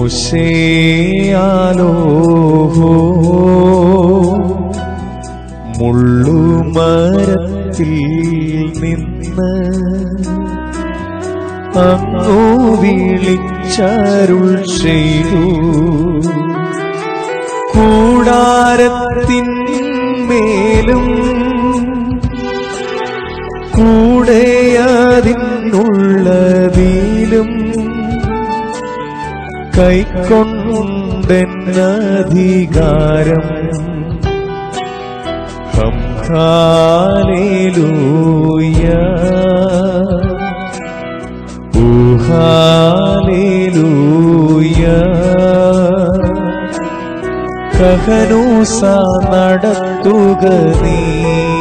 മോശയാലോഹോ മുള്ളുമരത്തിൽ നിന്ന് അങ്ങു വിളിച്ചരുൾ ചെയ്തു കൂടാരത്തിന്മേലും കൂടെയതിനുള്ളതിലും കൈക്കൊണ്ടെന്നധികാരം ഹം ഹാലേലൂയ ഓ ഹാലേലൂയ കഹനൂസ നടത്തുക നീ